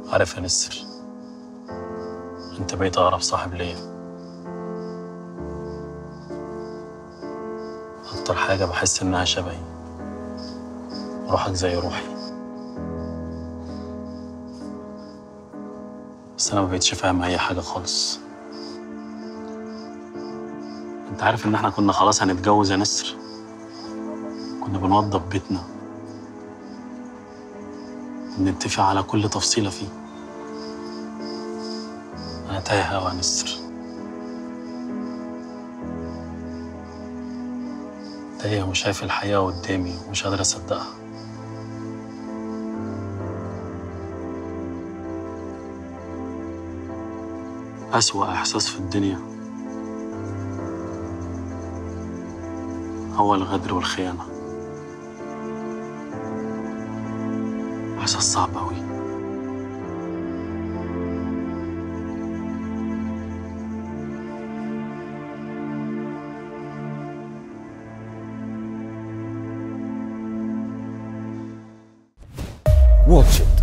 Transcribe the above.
عارف يا نسر انت بقيت اقرب صاحب ليا اكتر حاجه بحس انها شبهي روحك زي روحي بس انا ما بقتش فاهم اي حاجه خالص انت عارف ان احنا كنا خلاص هنتجوز يا نسر كنا بنوضب بيتنا ونتفق على كل تفصيلة فيه أنا تايه أوي يا نسر تايه وشايف الحياة قدامي ومش قادر أصدقها أسوأ إحساس في الدنيا هو الغدر والخيانة إحساس صعب أوي Watch it